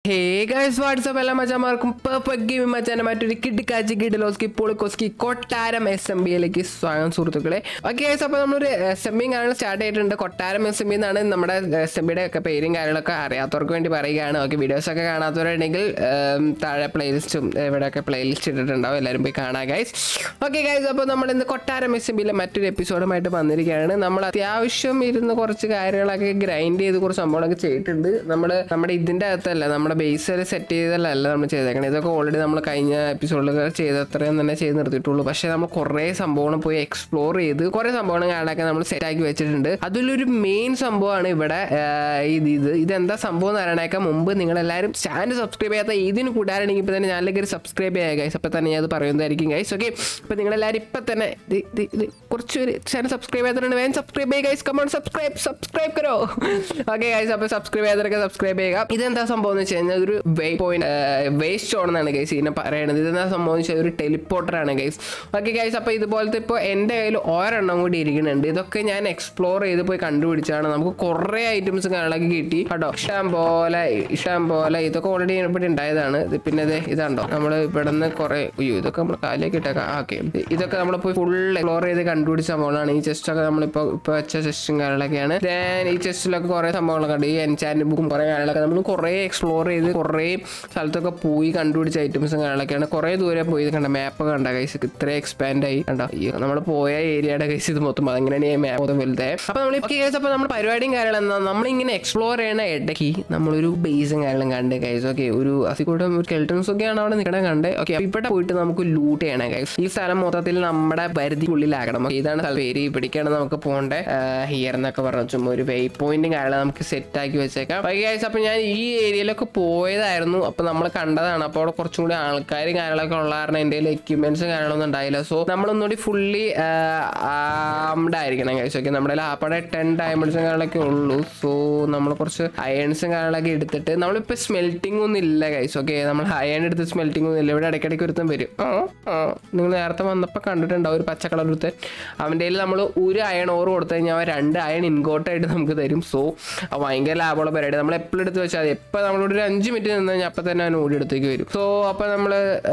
Hey guys WhatsApp എല്ലാ മച്ചാമാർക്കും perfect gaming മച്ചാനെ മറ്റൊരു കിട്ടിക്കാച്ചി കിഡിലോസ്കി പൊളിക്കോസ്കി കൊട്ടാരം എസ് എം ബിയിലേക്ക് സ്വാഗതം സുഹൃത്തുക്കളെ ഓക്കെ ഗൈസ് അപ്പോൾ നമ്മളൊരു എസ് എം ബി കാര്യങ്ങൾ സ്റ്റാർട്ട് ചെയ്തിട്ടുണ്ട് കൊട്ടാരം എസ് എം ബി എന്നാണ് നമ്മുടെ എസ് എം ബിയുടെ ഒക്കെ പേരും കാര്യങ്ങളൊക്കെ അറിയാത്തവർക്ക് വേണ്ടി പറയുകയാണ് ഓക്കെ വീഡിയോസ് ഒക്കെ കാണാത്തവരുണ്ടെങ്കിൽ ഉം, താഴെ പ്ലേലിസ്റ്റും ഇവിടെയൊക്കെ പ്ലേലിസ്റ്റ് ഇട്ടിട്ടുണ്ടാവും എല്ലാവരും പോയി കാണാം ഗൈസ് ഓക്കെ ഗൈസ് അപ്പോൾ നമ്മൾ ഇന്ന് കൊട്ടാരം എസ് എം ബിയിലെ മറ്റൊരു എപ്പിസോഡുമായിട്ട് വന്നിരിക്കുകയാണ് നമ്മൾ അത്യാവശ്യം ഇരുന്ന് കുറച്ച് കാര്യങ്ങളൊക്കെ ഗ്രൈൻഡ് ചെയ്ത് കുറച്ച് സംഭവങ്ങളൊക്കെ ചെയ്തിട്ടുണ്ട് നമ്മൾ നമ്മുടെ ഇതിൻ്റെ അകത്തല്ല നമ്മുടെ ബേസിൽ സെറ്റ് ചെയ്തല്ല നമ്മൾ ചെയ്തേക്കണം ഇതൊക്കെ ഓൾറെഡി നമ്മൾ കഴിഞ്ഞ എപ്പിസോഡിലൊക്കെ ചെയ്ത അത്രയും തന്നെ ചെയ്ത് നിർത്തിയിട്ടുള്ളൂ പക്ഷേ നമ്മൾ കുറേ സംഭവങ്ങൾ പോയി എക്സ്പ്ലോർ ചെയ്ത് കുറേ സംഭവങ്ങൾ കാണാനൊക്കെ നമ്മൾ സെറ്റ് ആക്കി വെച്ചിട്ടുണ്ട് അതിലൊരു മെയിൻ സംഭവമാണ് ഇവിടെ ആഹ്, ഇത് ഇത് ഇതെന്താ സംഭവം എന്ന് പറയണേക്കാൾ മുമ്പ് നിങ്ങളെല്ലാവരും ചാനൽ സബ്സ്ക്രൈബ് ചെയ്യാത്ത ഇതിന് കൂടാറുണ്ടെങ്കിൽ ഇപ്പോൾ തന്നെ ഞാനിലേക്ക് ഒരു സബ്സ്ക്രൈബ് ചെയ്യുക ഗൈസ് അപ്പോൾ തന്നെ ഞാൻ അത് പറയുന്നതായിരിക്കും ഗൈസ് ഓക്കെ അപ്പോൾ നിങ്ങളെല്ലാവരും ഇപ്പം തന്നെ ഇത് ഇത് ഇത് കുറച്ച് പേര് ചാനൽ സബ്സ്ക്രൈബ് ചെയ്യാത്തതുകൊണ്ട് വേഗം സബ്സ്ക്രൈബ് ചെയ്യുക ഗൈസ് കമോൺ സബ്സ്ക്രൈബ് സബ്സ്ക്രൈബ് കരോ ഓക്കെ ഗൈസ് അപ്പോൾ സബ്സ്ക്രൈബ് ചെയ്യാത്തവരൊക്കെ സബ്സ്ക്രൈബ് ചെയ്യുക ഇതെന്താ സംഭവം എന്ന് വെച്ച് കഴിഞ്ഞാൽ ഒരു വേ പോയിന്റ് വേസ്റ്റ് സ്റ്റോൺ എന്നാണ് ഗൈസ് ഇതിനെ പറയണത് ഇതെന്താ സംഭവം എന്ന് വെച്ചാൽ ഒരു ടെലിപ്പോർട്ടർ ആണ് ഗൈസ് ഓക്കെ ഗൈസ് അപ്പോൾ ഇതുപോലത്തെ ഇപ്പോൾ എൻ്റെ കയ്യിൽ ഒരെണ്ണം കൂടി ഇരിക്കുന്നുണ്ട് ഇതൊക്കെ ഞാൻ എക്സ്പ്ലോർ ചെയ്ത് പോയി കണ്ടുപിടിച്ചാണ് നമുക്ക് കുറേ ഐറ്റംസ് കാണാനൊക്കെ കിട്ടി കേട്ടോ ഇഷ്ടം പോലെ ഇഷ്ടം പോലെ ഇതൊക്കെ ഓൾറെഡി ഇവിടെ ഉണ്ടായതാണ് ഇത് പിന്നെ ഇത് ഇതാണ്ടോ നമ്മൾ ഇവിടെ നിന്ന് കുറേ അയ്യോ ഇതൊക്കെ നമ്മൾ കാലിലേക്ക് ഇട്ടേക്കാം ഓക്കെ ഇതൊക്കെ നമ്മൾ പോയി ഫുൾ എക്സ്പ്ലോർ ചെയ്ത് കണ്ടുപിടിച്ച സംഭവങ്ങളാണ് ഈ ചെസ്റ്റ് ഒക്കെ നമ്മളിപ്പോൾ ഇപ്പോൾ വെച്ച ചെസ്റ്റും കാര്യങ്ങളൊക്കെയാണ് ദെൻ ഈ ചെസ്റ്റിലൊക്കെ കുറേ സംഭവങ്ങളൊക്കെ ഉണ്ട് ഈ എൻചാൻഡ് ബുക്കും കുറേ കാര്യങ്ങളൊക്കെ നമ്മൾ കുറേ എക്സ്പ്ലോർ ചെയ്ത് കുറേ സ്ഥലത്തൊക്കെ പോയി കണ്ടുപിടിച്ച ഐറ്റംസും കാര്യങ്ങളൊക്കെയാണ് കുറേ ദൂരെ പോയി ഇത് കണ്ട മാപ്പ് കണ്ട കൈസ് ഇത്ര എക്സ്പാൻഡ് ആയി കണ്ടോ നമ്മൾ പോയ ഏരിയയുടെ കൈസ് ഇത് മൊത്തം അങ്ങനെയാണ് ഈ മാപ്പ് മൊത്തം വലുതേ അപ്പോൾ നമ്മൾ ഇപ്പോൾ കേസ് അപ്പോൾ നമ്മുടെ പരിപാടിയും കാര്യങ്ങളും എന്താ നമ്മളിങ്ങനെ എക്സ്പ്ലോർ ചെയ്യണ ഇടയ്ക്ക് നമ്മളൊരു ബേസും കാര്യങ്ങളും കണ്ട് കൈസ് ഓക്കെ ഒരു അതിക്കൂടെ ഒരു കെൽട്ടൺസ് ഒക്കെയാണ് അവിടെ നിൽക്കണ കണ്ട് ഓക്കെ ഇവിടെ പോയിട്ട് നമുക്ക് ലൂട്ട് ചെയ്യണം കൈസ് ഈ സ്ഥലം മൊത്തത്തിൽ നമ്മുടെ പരിധിക്കുള്ളിലാക്കണം Okay, ഇതാണ് സ്ഥലം. പേര് ഇവിടേക്കാണ് നമുക്ക് പോകേണ്ടത് ഹിയർ എന്നൊക്കെ പറഞ്ഞു ചുമ്മാ ഒരു വേ പോയിന്റും കാര്യങ്ങളും നമുക്ക് സെറ്റ് ആക്കി വെച്ചേക്കാം ഓക്കെ ഗൈസ് അപ്പോൾ ഞാൻ ഈ ഏരിയയിലൊക്കെ പോയതായിരുന്നു അപ്പോൾ നമ്മൾ കണ്ടതാണ് അപ്പോൾ അവിടെ കുറച്ചും കൂടി ആൾക്കാരും കാര്യങ്ങളൊക്കെ ഉള്ള കാരണം എൻ്റെ കയ്യിൽ എക്യുപ്മെന്റ്സും കാര്യങ്ങളൊന്നും ഉണ്ടായില്ല സോ നമ്മളൊന്നുകൂടി ഫുള്ളി ആംഡ് ആയിരിക്കണം ഗൈസ് ഓക്കെ നമ്മുടെ കയ്യിൽ ആപ്പടെ ടെൻ ഡയമണ്ട്സും കാര്യങ്ങളൊക്കെ ഉള്ളൂ സോ നമ്മൾ കുറച്ച് അയൺസും കാര്യങ്ങളൊക്കെ എടുത്തിട്ട് നമ്മളിപ്പോൾ സ്മെൽറ്റിംഗ് ഒന്നും ഇല്ല ഗൈസ് ഓക്കെ നമ്മൾ അയൺ എടുത്ത് സ്മെൽറ്റിംഗ് ഒന്നും ഇല്ല ഇവിടെ ഇടയ്ക്കിടയ്ക്ക് ഒരുത്തം വരും ആ ആ നിങ്ങൾ നേരത്തെ വന്നപ്പോൾ കണ്ടിട്ടുണ്ടാവും ഒരു പച്ച കളർ ഒരുത്തൻ അവൻ്റെ കയ്യിൽ നമ്മൾ ഒരു അയൺ ഓർ കൊടുത്തു കഴിഞ്ഞാൽ അവൻ രണ്ട് അയൺ ഇൻകോട്ടായിട്ട് നമുക്ക് തരും സോ ഭയങ്കര ലാഭമുള്ള പരിപാടി നമ്മൾ എപ്പോഴും എടുത്ത് വെച്ചാൽ മതി എപ്പോൾ നമ്മളോട് ഒരു അഞ്ച് മിനിറ്റ് നിന്ന് കഴിഞ്ഞാൽ അപ്പം തന്നെ അവൻ ഓടി എടുത്തേക്ക് വരും സോ അപ്പോൾ നമ്മൾ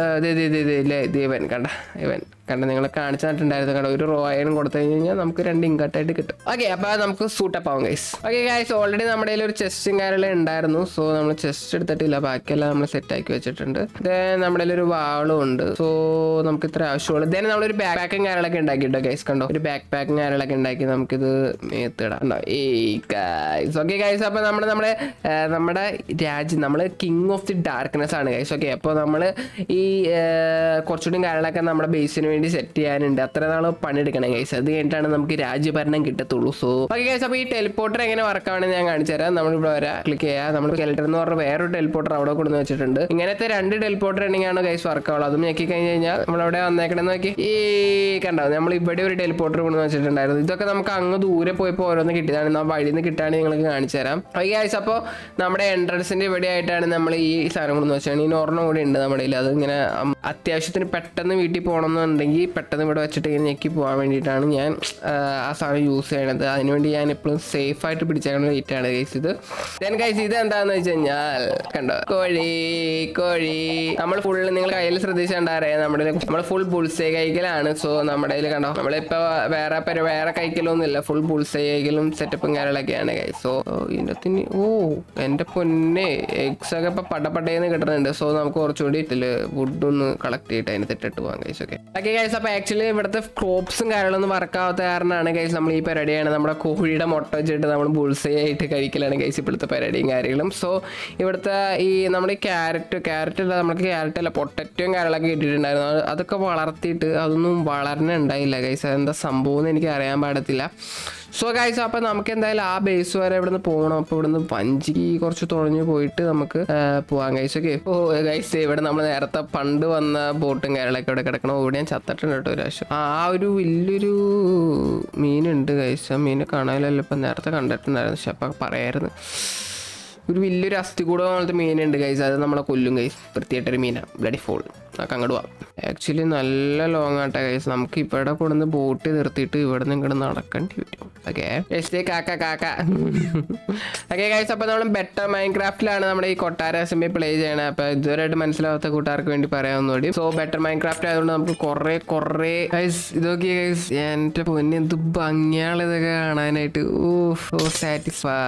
ദേവൻ കണ്ട ഇവൻ കണ്ട നിങ്ങൾ കാണിച്ചു തന്നിട്ടുണ്ടായിരുന്നു കണ്ട ഒരു റോ അയൺ കൊടുത്തു കഴിഞ്ഞാൽ നമുക്ക് രണ്ട് ഇൻകട്ടായിട്ട് കിട്ടും ഓക്കെ അപ്പോൾ നമുക്ക് സൂട്ടപ്പ് ആവും ഗൈസ് ഓക്കെ ഗൈസ് ഓൾറെഡി നമ്മുടെ കയ്യിൽ ഒരു ചെസ്റ്റും കാര്യങ്ങളും ഉണ്ടായിരുന്നു സോ നമ്മൾ ചെസ്റ്റ് എടുത്തിട്ടില്ല ബാക്കിയെല്ലാം നമ്മൾ സെറ്റ് ആക്കി വെച്ചിട്ടുണ്ട് ദെൻ നമ്മുടെ കയ്യിൽ ഒരു വാളും ഉണ്ട് സോ നമുക്ക് ഇത്ര ആവശ്യമുള്ളൂ ദെൻ നമ്മളൊരു ബാക്ക് പാക്കും കാര്യങ്ങളൊക്കെ ഉണ്ടാക്കിയിട്ടോ ഗൈസ് കണ്ടോ ഒരു ബാക്ക് പാക്കും കാര്യങ്ങളൊക്കെ ഉണ്ടാക്കി നമുക്കിത് മേത്തിടാം കണ്ടോ ഏയ് ഗൈസ് ഓക്കെ ഗൈസ് അപ്പോൾ നമ്മുടെ നമ്മുടെ ആ, നമ്മുടെ രാജ്യം നമ്മൾ കിങ് ഓഫ് ദി ഡാർക്ക്നെസ് ആണ് ഗൈസ് ഓക്കെ അപ്പോൾ നമ്മൾ ഈ ആ, കുറച്ചുകൂടി കാര്യങ്ങളൊക്കെ നമ്മുടെ ബേസിന് വേണ്ടി സെറ്റ് ചെയ്യാനുണ്ട് അത്ര നാൾ പണിയെടുക്കണം ഗൈസ് അത് കഴിഞ്ഞിട്ടാണ് നമുക്ക് രാജ്യഭരണം കിട്ടത്തുള്ളൂ സോ ഓക്കെ ഗൈസ് അപ്പോൾ ഈ ടെലിപ്പോർട്ടർ എങ്ങനെ വർക്ക് ആവണമെന്ന് ഞാൻ കാണിച്ചു തരാം നമ്മൾ ഇവിടെ വരാം ക്ലിക്ക് ചെയ്യാം നമ്മൾ കെൽട്ടർ എന്ന് പറഞ്ഞ വേറൊരു ടെലിപ്പോർട്ടർ അവിടെ കൊണ്ടുവന്ന് വെച്ചിട്ടുണ്ട് ഇങ്ങനത്തെ രണ്ട് ടെലിപ്പോർട്ടർ ഉണ്ടെങ്കിലാണ് ഗൈസ് വർക്ക് ആവുള്ളൂ അതും ഞെക്കി കഴിഞ്ഞ് കഴിഞ്ഞാൽ നമ്മളവിടെ വന്നേക്കണെന്ന് നോക്കി ഈ കണ്ടോ നമ്മൾ ഇവിടെ ഒരു ടെലിപ്പോർട്ടർ കൊണ്ടുവന്ന് വെച്ചിട്ടുണ്ടായിരുന്നു ഇതൊക്കെ നമുക്ക് അങ്ങ് ദൂരെ പോയപ്പോൾ ഓരോന്ന് കിട്ടിയതാണ് നമ്മൾ വഴിയിൽ നിന്ന് കിട്ടുകയാണെങ്കിൽ നിങ്ങൾക്ക് കാണിച്ചു തരാം ഓക്കെ ഗൈസ് അപ്പോൾ നമ്മുടെ എൻട്രൻസിന്റെ ഇവിടെ ആയിട്ടാണ് നമ്മൾ ഈ സാധനം കൊണ്ടുവന്ന് വെച്ചാൽ ഈ ഒരെണ്ണം കൂടി ഉണ്ട് നമ്മുടെ കയ്യിൽ അത് ഇങ്ങനെ ഉം, അത്യാവശ്യത്തിന് പെട്ടെന്ന് വീട്ടിൽ പോകണമെന്നുണ്ടെങ്കിൽ പെട്ടെന്ന് ഇവിടെ വെച്ചിട്ട് ഇങ്ങനെ ഞെക്കി പോകാൻ വേണ്ടിയിട്ടാണ് ഞാൻ ആ, ആ സാധനം യൂസ് ചെയ്യണത് അതിനുവേണ്ടി ഞാൻ എപ്പോഴും സേഫ് ആയിട്ട് പിടിച്ചേക്കുന്ന വെയിറ്റാണ് ഗൈസ് ഇത് ദെൻ ഗൈസ് ഇത് എന്താന്ന് വെച്ച് കഴിഞ്ഞാൽ കണ്ടോ കോഴി കോഴി നമ്മൾ ഫുൾ നിങ്ങൾ കയ്യിൽ ശ്രദ്ധിച്ചിട്ടുണ്ടാറിയാം നമ്മുടെ നമ്മൾ ഫുൾ ബുൾസേ കൈക്കലാണ് സോ നമ്മുടെ കയ്യിൽ കണ്ടോ നമ്മളിപ്പോ വേറെ പരി വേറെ കൈക്കലൊന്നുമില്ല ഫുൾ ബുൾസേ കൈക്കലും സെറ്റപ്പും കാര്യങ്ങളൊക്കെയാണ് ഗൈസ് സോ ഇതിനകത്തിന് ഓ എന്റെ പൊന്നെ എഗ്സ് ഒക്കെ ഇപ്പൊ പടപടേന്ന് കിട്ടുന്നുണ്ട് സോ നമുക്ക് കുറച്ചുകൂടി ഇതില് വുഡ് ഒന്ന് കളക്ട് ചെയ്തിട്ട് അതിന് തെറ്റിട്ട് പോകാം ഗൈസ് ഓക്കെ ഓക്കെ ഗൈസ് അപ്പൊ ആക്ച്വലി ഇവിടുത്തെ ക്രോപ്സും കാര്യങ്ങളൊന്നും വർക്ക് ആവാത്ത കാരണമാണ് ഗൈസ് നമ്മൾ ഈ പരിപാടിയാണ് നമ്മുടെ കോഴിയുടെ മുട്ട വെച്ചിട്ട് നമ്മൾ ബുൾസൈ ആയിട്ട് കഴിക്കലാണ് ഗൈസ് ഇവിടുത്തെ പരിപാടിയും കാര്യങ്ങളും സോ ഇവിടുത്തെ ഈ നമ്മുടെ ഈ ക്യാരറ്റ് ക്യാരറ്റ് അല്ല നമുക്ക് ക്യാരറ്റ് അല്ല പൊട്ടറ്റവും കാര്യങ്ങളൊക്കെ ഇട്ടിട്ടുണ്ടായിരുന്നു അത് അതൊക്കെ വളർത്തിയിട്ട് അതൊന്നും വളരണുണ്ടായില്ല ഗൈസ് അതെന്താ സംഭവം എന്ന് എനിക്ക് അറിയാൻ പാടത്തില്ല സോ ഗൈസ് അപ്പോൾ നമുക്ക് എന്തായാലും ആ ബേസ് വരെ ഇവിടുന്ന് പോകണം അപ്പോൾ ഇവിടുന്ന് വഞ്ചിക്ക് കുറച്ച് തുഴഞ്ഞു പോയിട്ട് നമുക്ക് ആ, പോവാം ഗൈസ് ഓക്കെ ഓ ഗൈസ് ഇവിടെ നമ്മൾ നേരത്തെ പണ്ട് വന്ന ബോട്ടും കാര്യങ്ങളൊക്കെ ഇവിടെ കിടക്കണം ഇവിടെ ഞാൻ ചത്തിട്ടുണ്ട് കേട്ടോ ഒരു പ്രാവശ്യം ആ ആ ഒരു വലിയൊരു മീനുണ്ട് ഗൈസ് ആ മീനെ കാണാനല്ലോ ഇപ്പം നേരത്തെ കണ്ടിട്ടുണ്ടായിരുന്നു പക്ഷെ അപ്പം പറയായിരുന്നു ഒരു വലിയൊരു അസ്ഥികൂട പോലത്തെ മീനുണ്ട് കൈസ് അത് നമ്മളെ കൊല്ലും കൈസ് വൃത്തിയായിട്ടൊരു മീനാണ് ബ്ലഡി ഫോൾ നമുക്ക് അങ്ങോട്ട് പോവാം ആക്ച്വലി നല്ല ലോങ് ആട്ടെ കൈസ് നമുക്ക് ഇവിടെ കൊടുന്ന് ബോട്ട് നിർത്തിയിട്ട് ഇവിടെ നിന്ന് ഇങ്ങോട്ട് നടക്കേണ്ടി വരും ഓക്കെ എസ് കാക്ക കാക്ക ഓക്കെ കൈസ് അപ്പോൾ നമ്മൾ ബെറ്റർ മൈൻ ക്രാഫ്റ്റിലാണ് നമ്മുടെ ഈ കൊട്ടാര എസ് പ്ലേ ചെയ്യണത് അപ്പോൾ ഇതുവരെയായിട്ട് മനസ്സിലാവാത്ത കൂട്ടുകാർക്ക് വേണ്ടി പറയാവുന്നൂടി സോ ബെറ്റർ മൈൻ ക്രാഫ്റ്റ് ആയതുകൊണ്ട് നമുക്ക് കുറേ കുറേ ഗൈസ് ഇതൊക്കെ ഗൈസ് എൻ്റെ പൊന്നെ എന്ത് ഭംഗിയാണ് ഇതൊക്കെ കാണാനായിട്ട് ഓ so satisfy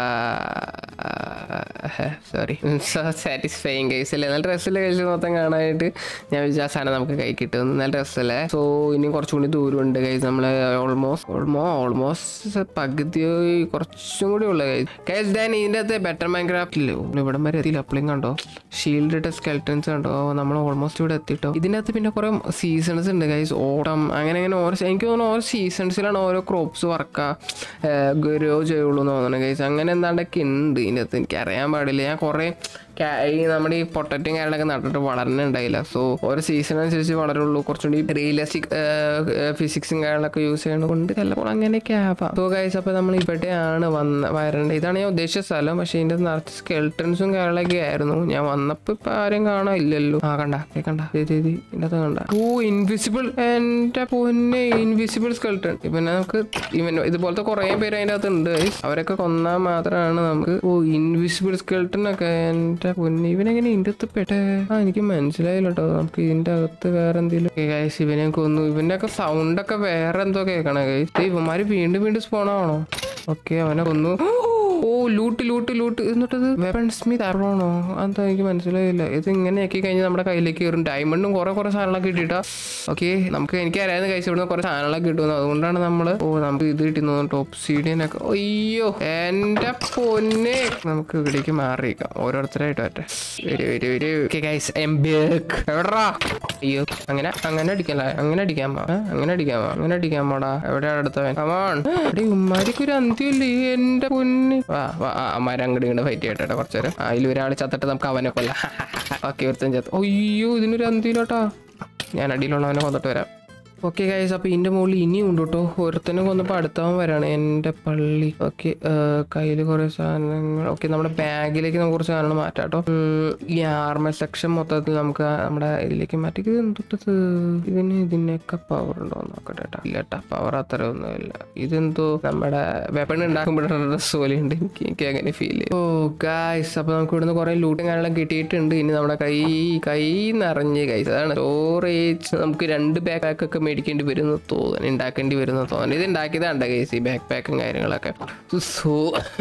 sorry so satisfying guys അല്ലേ നല്ല ഡ്രസ്സിലെ കഴിച്ച് മൊത്തം കാണാനായിട്ട് ഞാൻ വിചാരിച്ച ആ സാധനം നമുക്ക് കൈ കിട്ടും നല്ല ഡ്രസ്സല്ലേ സോ ഇനി കുറച്ചുകൂടി ദൂരമുണ്ട് ഗൈസ് നമ്മൾ ഓൾമോസ്റ്റ് ഓൾമോ ഓൾമോസ്റ്റ് പകുതി കുറച്ചും കൂടി ഉള്ള ഗൈസ് ഗൈസ് ദാൻ ഇതിൻ്റെ അകത്ത് ബെറ്റർ മൈൻ ക്രാഫ്റ്റില്ലോ ഇവിടം വരെ എത്തിയില്ല അപ്പളും കണ്ടോ ഷീൽഡ് ഇട്ട സ്കെൽറ്റൻസ് കണ്ടോ നമ്മൾ ഓൾമോസ്റ്റ് ഇവിടെ എത്തിട്ടോ ഇതിൻ്റെ അകത്ത് പിന്നെ കുറേ സീസൺസ് ഉണ്ട് ഗൈസ് ഓട്ടം അങ്ങനെ അങ്ങനെ ഓരോ എനിക്ക് തോന്നുന്നു ഓരോ സീസൺസിലാണ് ഓരോ ക്രോപ്സ് വർക്കുക ഗ്രോ ചെയ്യുള്ളൂ എന്ന് തോന്നുന്നു ഗൈസ് അങ്ങനെ എന്താണ്ടൊക്കെ ഉണ്ട് ഇതിൻ്റെ അകത്ത് എനിക്ക് അറിയാൻ പാടില്ല ഞാൻ കുറേ കാ- ഈ നമ്മുടെ ഈ പൊട്ടറ്റും കാര്യങ്ങളൊക്കെ നട്ടിട്ട് വളരണുണ്ടായില്ല സോ ഓരോ സീസൺ അനുസരിച്ച് വളരുള്ളൂ കുറച്ചുകൂടി റിയലിസ്റ്റിക് ഫിസിക്സും കാര്യങ്ങളൊക്കെ യൂസ് ചെയ്യണത് കൊണ്ട് ചിലപ്പോൾ അങ്ങനെയൊക്കെ ആവാം സോ ഗൈസ് അപ്പോൾ നമ്മൾ ഇവിടെയാണ് വന്ന വരേണ്ടത് ഇതാണ് ഞാൻ ഉദ്ദേശിച്ച സ്ഥലം പക്ഷേ ഇതിൻ്റെ നിറച്ച് സ്കെൽട്ടൺസും കാര്യങ്ങളൊക്കെ ആയിരുന്നു ഞാൻ വന്നപ്പോൾ ഇപ്പം ആരും കാണാനില്ലല്ലോ ആ കണ്ട ദേ കണ്ട ദേ, ദേ, ദേ, ഇതിൻ്റെ അകത്ത് കണ്ട ഓ ഇൻവിസിബിൾ എൻ്റെ പൊന്നെ ഇൻവിസിബിൾ സ്കെൽട്ടൺ ഇപ്പം നമുക്ക് ഇവൻ ഇതുപോലത്തെ കുറേ പേര് അതിൻ്റെ അകത്ത് ഉണ്ട് guys. അവരൊക്കെ കൊന്നാൽ മാത്രമാണ് നമുക്ക് ഓ ഇൻവിസിബിൾ സ്കെൽട്ടൺ ഒക്കെ എൻ്റെ പൊന്നെ ഇവനെങ്ങനെ ഇതിൻ്റെ അകത്ത് പെട്ടേ ആ എനിക്ക് മനസ്സിലായില്ല കേട്ടോ നമുക്ക് ഇതിൻ്റെ അകത്ത് വേറെ എന്തെങ്കിലും ഗൈസ് ഇവനെ കൊന്നു ഇവൻ്റെ ഒക്കെ സൗണ്ട് ഒക്കെ വേറെ എന്തോ കേൾക്കണേ ഗൈസ് ഇവന്മാര് വീണ്ടും വീണ്ടും സ്പോണാണോ ഓക്കെ അവനെ കൊന്നു ഓ ലൂട്ട് ലൂട്ട് ലൂട്ട് എന്നിട്ടത് വെപ്പൺ സ്മിത്ത് ആണോ അതെന്താ എനിക്ക് മനസ്സിലായില്ല ഇത് ഇങ്ങനെ ആക്കി കഴിഞ്ഞാൽ നമ്മുടെ കയ്യിലേക്ക് കയറും ഡയമണ്ടും കുറെ കുറെ സാധനങ്ങളൊക്കെ കിട്ടിയിട്ടാ ഓക്കെ നമുക്ക് എനിക്ക് അറിയാവുന്ന കഴിച്ച ഇവിടുന്ന് കുറെ സാധനങ്ങളൊക്കെ കിട്ടുന്നു അതുകൊണ്ടാണ് നമ്മൾ ഓ നമുക്ക് ഇത് കിട്ടുന്നു ടോപ്പ് സീഡിയൻ ഒക്കെ അയ്യോ എന്റെ പൊന്നെ നമുക്ക് ഇവിടേക്ക് മാറിയേക്കാം ഓരോരുത്തരായിട്ട് പറ്റേ വരൂ വരൂ വരൂ ഓക്കെ ഗൈസ് എം എവിടാ അയ്യോ അങ്ങനെ അങ്ങനെ അടിക്കല അങ്ങനെ അടിക്കാമോ ഏ? അങ്ങനെ അടിക്കാമോ അങ്ങനെ അടിക്കാമോടാ എവിടെയാണ് അടുത്തവൻ കമാൺ എടീ ഉമ്മാരിക്ക് ഒരു അന്ത്യമില്ലേ എന്റെ പൊന്നി വാ വാ ആ മരം അങ്ങോട്ട് ഇങ്ങോട്ട് ഫൈറ്റ് ചെയ്യട്ടെ കുറച്ചു നേരം അതിൽ ഒരാൾ ചത്തിട്ട് നമുക്ക് അവനെ കൊല്ലാം ഓക്കെ ഒരുത്തൻ ചത്ത് അയ്യോ ഇതിനൊരു അന്ത്യയിലോട്ടാ ഞാൻ അടിയിലുള്ളവനെ കൊന്നിട്ട് വരാം ഓക്കെ ഗൈസ് അപ്പോൾ ഇതിൻ്റെ മുകളിൽ ഇനിയും ഉണ്ട് കേട്ടോ ഒരുത്തനെ കൊന്നപ്പോൾ അടുത്തവൻ വരാണ് എൻ്റെ പള്ളി ഓക്കെ കയ്യിൽ കുറേ സാധനങ്ങൾ ഓക്കെ നമ്മുടെ ബാഗിലേക്ക് നമുക്ക് കുറച്ച് സാധനങ്ങൾ മാറ്റാം കേട്ടോ ഉം, ഈ ആർമ സെക്ഷൻ മൊത്തത്തിൽ നമുക്ക് ആ നമ്മുടെ ഇതിലേക്ക് മാറ്റി ഇത് എന്തൊട്ടത് ഇതിന് ഇതിനൊക്കെ പവർ ഉണ്ടോ എന്ന് നോക്കട്ടെ കേട്ടോ ഇല്ല കേട്ടോ പവർ അത്ര ഒന്നുമില്ല ഇതെന്തോ നമ്മുടെ വെപ്പൺ ഉണ്ടാക്കുമ്പോഴുള്ള ഡ്രസ്സ് പോലെ ഉണ്ട് എനിക്ക് എനിക്ക് അങ്ങനെ ഫീൽ ചെയ്യും ഓ ഗായ്സ് അപ്പോൾ നമുക്ക് ഇവിടുന്ന് കുറേ ലൂട്ടും കാര്യങ്ങളും കിട്ടിയിട്ടുണ്ട് ഇനി നമ്മുടെ കൈ കൈ നിറഞ്ഞ് ഗൈസ് അതാണ് സ്റ്റോറേജ് നമുക്ക് രണ്ട് ബാക്ക് പാക്ക് ഒക്കെ മേടിക്കേണ്ടി വരുന്നു തോന്നുന്നു ഉണ്ടാക്കേണ്ടി വരുന്നു തോന്നുന്നു ഇത് ഉണ്ടാക്കിയതാണ് ഗൈസ് ഈ ബാക്ക് പാക്കും കാര്യങ്ങളൊക്കെ സോ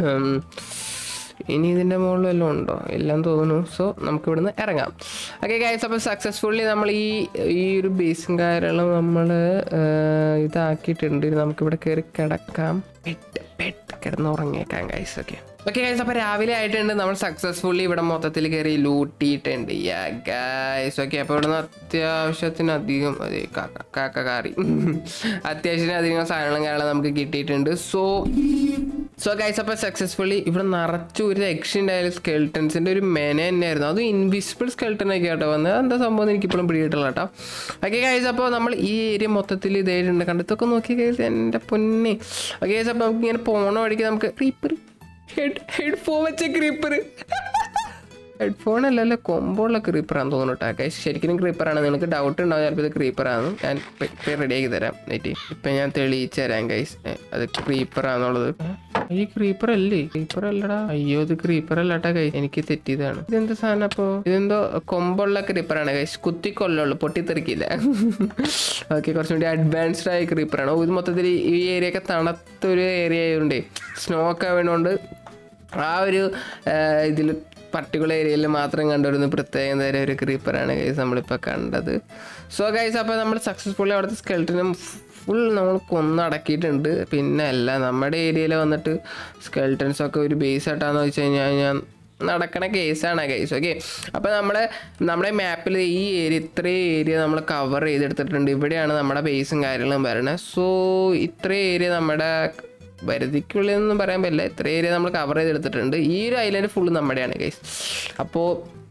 ഇനി ഇതിൻ്റെ മുകളിൽ വല്ലതും ഉണ്ടോ എല്ലാം തോന്നുന്നു സോ നമുക്ക് ഇവിടുന്ന് ഇറങ്ങാം ഓക്കെ ഗൈസ് അപ്പോൾ സക്സസ്ഫുള്ളി നമ്മൾ ഈ ഈ ഒരു ബേസും കാര്യങ്ങളും നമ്മൾ ഇതാക്കിയിട്ടുണ്ട് ഇനി നമുക്കിവിടെ കയറി കിടക്കാം പെട്ട് പെട്ട് കിടന്ന് ഉറങ്ങിയേക്കാം ഗൈസ് ഓക്കെ ഓക്കെ ഗൈസ് അപ്പോൾ രാവിലെ ആയിട്ടുണ്ട് നമ്മൾ സക്സസ്ഫുള്ളി ഇവിടെ മൊത്തത്തിൽ കയറി ലൂട്ടിയിട്ടുണ്ട് ഗൈസ് ഓക്കെ അപ്പോൾ ഇവിടുന്ന് അത്യാവശ്യത്തിന് അധികം അതെ കാക്ക കാക്ക കാറി അത്യാവശ്യത്തിന് അധികം സാധനങ്ങളും കാര്യങ്ങളും നമുക്ക് കിട്ടിയിട്ടുണ്ട് സോ സോ ഗൈസ് അപ്പോൾ സക്സസ്ഫുള്ളി ഇവിടെ നിറച്ചു ഒരു രക്ഷയുണ്ടായാലും സ്കെൽട്ടൻസിൻ്റെ ഒരു മെന തന്നെയായിരുന്നു അത് ഇൻവിസിബിൾ സ്കെൽട്ടൻ ഒക്കെ ആട്ടോ വന്നത് എന്താ സംഭവം എന്ന് എനിക്കിപ്പോഴും പിടികിട്ടില്ല കേട്ടോ ഓക്കെ ഗൈസ് അപ്പോൾ നമ്മൾ ഈ ഏരിയ മൊത്തത്തിൽ ഇതായിട്ടുണ്ട് കണ്ടത്തൊക്കെ നോക്കി ഗൈസ് എൻ്റെ പൊന്നെ ഓക്കെ ഗൈസ് അപ്പോൾ നമുക്ക് ഇങ്ങനെ പോണ വഴിക്ക് നമുക്ക് ക്രീപ്പർ ഹെഡ് ഹെഡ്ഫോൺ വെച്ച ക്രീപ്പർ ഹെഡ്ഫോൺ അല്ലല്ലോ കൊമ്പുള്ള ക്രീപ്പറാന്ന് തോന്നുന്നു കേട്ടോ ഗൈസ് ശരിക്കും ക്രീപ്പറാണ് നിങ്ങൾക്ക് ഡൗട്ട് ഉണ്ടാവും ചിലപ്പോൾ ഇത് ക്രീപ്പറാണ് ഞാൻ റെഡിയാക്കി തരാം നെറ്റി ഇപ്പം ഞാൻ തെളിയിച്ചു തരാം ഗൈസ് അത് ക്രീപ്പറാന്നുള്ളത് ഈ ക്രീപ്പർ അല്ലേ ക്രീപ്പർ അല്ലടാ അയ്യോ ഇത് ക്രീപ്പർ അല്ലാട്ടാ കൈ എനിക്ക് തെറ്റിയതാണ് ഇതെന്ത് സാധനം അപ്പോ ഇതെന്തോ കൊമ്പുള്ള ക്രീപ്പറാണ് കൈസ് കുത്തിക്കൊല്ലുള്ളൂ പൊട്ടിത്തെറിക്കില്ല ഓക്കെ കുറച്ചും കൂടി അഡ്വാൻസ്ഡ് ആയ ക്രീപ്പറാണ് ഓ ഇത് മൊത്തത്തിൽ ഈ ഏരിയ ഒക്കെ തണുത്തൊരു ഏരിയ ആയതുകൊണ്ട് സ്നോ ഒക്കെ വീണുകൊണ്ട് ആ ഒരു ഇതിൽ പർട്ടിക്കുലർ ഏരിയയിൽ മാത്രം കണ്ടുവരുന്ന പ്രത്യേകം തരം ഒരു ക്രീപ്പറാണ് ഗൈസ് നമ്മളിപ്പോൾ കണ്ടത് സോ ഗൈസ് അപ്പോൾ നമ്മൾ സക്സസ്ഫുള്ളി അവിടുത്തെ സ്കെൽറ്റിനും ഫുൾ നമ്മൾ കൊന്നടക്കിയിട്ടുണ്ട് പിന്നെ അല്ല നമ്മുടെ ഏരിയയിൽ വന്നിട്ട് സ്കെൽട്ടൻസ് ഒക്കെ ഒരു ബേസ് ആയിട്ടാന്ന് വെച്ച് കഴിഞ്ഞാൽ ഞാൻ നടക്കണ കേസാണ് ഗൈസ് ഓക്കെ അപ്പോൾ നമ്മൾ നമ്മുടെ മാപ്പിൽ ഈ ഏരിയ ഇത്രയും ഏരിയ നമ്മൾ കവർ ചെയ്തെടുത്തിട്ടുണ്ട് ഇവിടെയാണ് നമ്മുടെ ബേസും കാര്യങ്ങളും വരണത് സോ ഇത്രയും ഏരിയ നമ്മുടെ പരിധിക്കുള്ളിൽ ഒന്നും പറയാൻ പറ്റില്ല ഇത്ര ഏരിയ നമ്മൾ കവർ ചെയ്തെടുത്തിട്ടുണ്ട് ഈ ഒരു ഐലൻഡ് ഫുള്ള് നമ്മുടെയാണ് ഗൈസ് അപ്പോൾ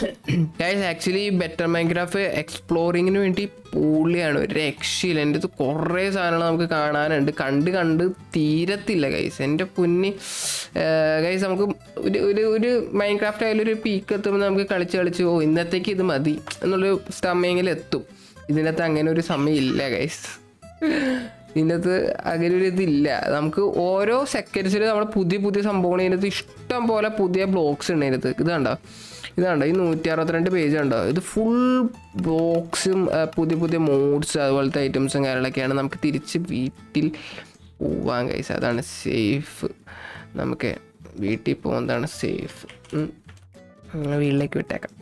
ഗൈസ് ആക്ച്വലി ബെറ്റർ മൈൻക്രാഫ്റ്റ് എക്സ്പ്ലോറിങ്ങിന് വേണ്ടി പൊളിയാണ് ഒരു രക്ഷയില്ല എൻ്റെ അടുത്ത് കുറേ സാധനങ്ങൾ നമുക്ക് കാണാനുണ്ട് കണ്ട് കണ്ട് തീരത്തില്ല ഗൈസ് എൻ്റെ പൊന്നി ഗൈസ് നമുക്ക് ഒരു ഒരു ഒരു മൈൻക്രാഫ്റ്റ് ആയാലും ഒരു പീക്ക് എത്തുമ്പോൾ നമുക്ക് കളിച്ച് കളിച്ച് ഓ ഇന്നത്തേക്ക് ഇത് മതി എന്നുള്ളൊരു സമയങ്ങളിൽ എത്തും ഇതിനകത്ത് അങ്ങനെ ഒരു സമയം ഇല്ല ഗൈസ് ഇതിനകത്ത് അങ്ങനെ ഒരു ഇതില്ല നമുക്ക് ഓരോ സെക്കൻഡ്സിൽ നമ്മൾ പുതിയ പുതിയ സംഭവങ്ങൾ ഇതിനകത്ത് ഇഷ്ടം പോലെ പുതിയ ബ്ലോക്സ് ഉണ്ട് ഇതിനകത്ത് ഇത് കണ്ടോ ഇത് കണ്ടോ ഈ നൂറ്റി അറുപത്തിരണ്ട് പേജ് ഉണ്ടോ ഇത് ഫുൾ ബോക്സും പുതിയ പുതിയ മോഡ്സ് അതുപോലത്തെ ഐറ്റംസും കാര്യങ്ങളൊക്കെയാണ് നമുക്ക് തിരിച്ച് വീട്ടിൽ പോവാൻ കഴിച്ച അതാണ് സേഫ് നമുക്ക് വീട്ടിൽ പോകുന്നതാണ് സേഫ് വീട്ടിലേക്ക് വിട്ടേക്കാം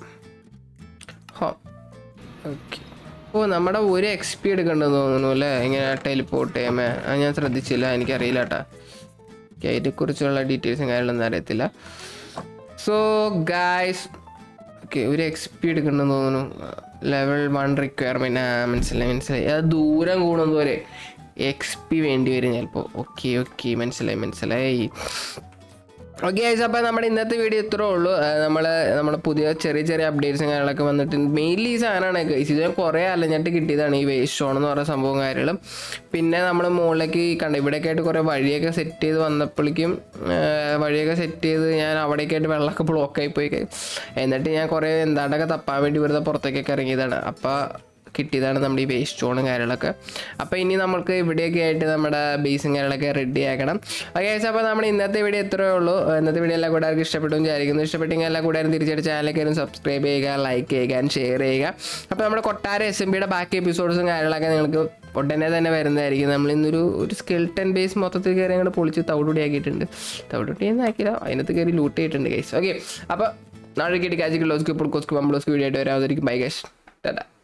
ഹോ ഓക്കെ ഓ നമ്മുടെ ഒരു എക്സ് പി എടുക്കേണ്ടെന്ന് തോന്നുന്നു അല്ലേ ഇങ്ങനെ ടെലിപ്പോർട്ട് ചെയ്യാമേ അത് ഞാൻ ശ്രദ്ധിച്ചില്ല എനിക്കറിയില്ല കേട്ടാ ഓക്കെ അതിനെക്കുറിച്ചുള്ള ഡീറ്റെയിൽസും കാര്യങ്ങളൊന്നും അറിയത്തില്ല സോ ഗായ്സ് ഓക്കെ ഒരു എക്സ് പി എടുക്കണമെന്ന് തോന്നുന്നു ലെവൽ വൺ റിക്വയർമെൻറ്റ് ആ മനസ്സിലായി മനസ്സിലായി അത് ദൂരം കൂടുന്നതുവരെ എക്സ് പി വേണ്ടി വരും ചിലപ്പോൾ ഓക്കെ ഓക്കെ മനസ്സിലായി മനസ്സിലായി ഓക്കെ ഗൈസ് അപ്പോൾ നമ്മുടെ ഇന്നത്തെ വീഡിയോ ഇത്രേ ഉള്ളൂ നമ്മൾ നമ്മുടെ പുതിയ ചെറിയ ചെറിയ അപ്ഡേറ്റ്സും കാര്യങ്ങളൊക്കെ വന്നിട്ട് മെയിൻലി ഈ സാധനമാണ് ഗൈസ് ഇതിന് കുറേ അലഞ്ഞിട്ട് കിട്ടിയതാണ് ഈ വേസ്റ്റ് ഷോൺ എന്ന് പറയുന്ന സംഭവം കാര്യങ്ങളും പിന്നെ നമ്മൾ മുകളിലേക്ക് കണ്ട ഇവിടെയൊക്കെ ആയിട്ട് കുറേ വഴിയൊക്കെ സെറ്റ് ചെയ്ത് വന്നപ്പോഴേക്കും ആ, വഴിയൊക്കെ സെറ്റ് ചെയ്ത് ഞാൻ അവിടേക്ക് ആയിട്ട് വെള്ളമൊക്കെ ബ്ലോക്കായി പോയി guys. എന്നിട്ട് ഞാൻ കുറേ എന്താണ്ടൊക്കെ തപ്പാൻ വേണ്ടി വെറുതെ പുറത്തേക്കൊക്കെ ഇറങ്ങിയതാണ് അപ്പോൾ കിട്ടിയതാണ് നമ്മുടെ ഈ വേസ്റ്റ് സ്റ്റോണും കാര്യങ്ങളൊക്കെ അപ്പോൾ ഇനി നമുക്ക് ഇവിടെയൊക്കെ ആയിട്ട് നമ്മുടെ ബേസും കാര്യങ്ങളൊക്കെ റെഡി ആക്കണം ഓക്കെ അപ്പോൾ നമ്മുടെ ഇന്നത്തെ വീഡിയോ എത്രയേ ഉള്ളൂ ഇന്നത്തെ വീഡിയോ എല്ലാ കൂട്ടുകാർക്കും ഇഷ്ടപ്പെട്ടു എന്ന് വിചാരിക്കുന്നു ഇഷ്ടപ്പെട്ടെങ്കിൽ എല്ലാ കൂട്ടുകാരും തിരിച്ചടിച്ച് ചാനലിലേക്ക് സബ്സ്ക്രൈബ് ചെയ്യുക ലൈക്ക് ചെയ്യുക ഷെയർ ചെയ്യുക അപ്പോൾ നമ്മുടെ കൊട്ടാര എസ് എം ബിയുടെ ബാക്കി എപ്പിസോഡ്സും കാര്യങ്ങളൊക്കെ നിങ്ങൾക്ക് ഉടനെ തന്നെ വരുന്നതായിരിക്കും നമ്മൾ ഇന്നൊരു ഒരു സ്കെൽട്ടൺ ബേസ് മൊത്തത്തിൽ കയറി അങ്ങോട്ട് പൊളിച്ച് തവിടുപൊടി ആക്കിയിട്ടുണ്ട് തവിടുപൊടി ഒന്നും ആക്കിയില്ല അതിനകത്ത് കയറി ലൂട്ട് ചെയ്തിട്ടുണ്ട് ഗൈസ് ഓക്കെ അപ്പോൾ നാളെ കിട്ടി കാജിക്ക് ലോസ്ക്ക് ഇപ്പോൾ കൊസ്ക്ക് പമ്പളോസ്ക്ക് വീഡിയോ ആയിട്ട് വരാതിരിക്കും ബൈ ഗൈസ് ടാറ്റാ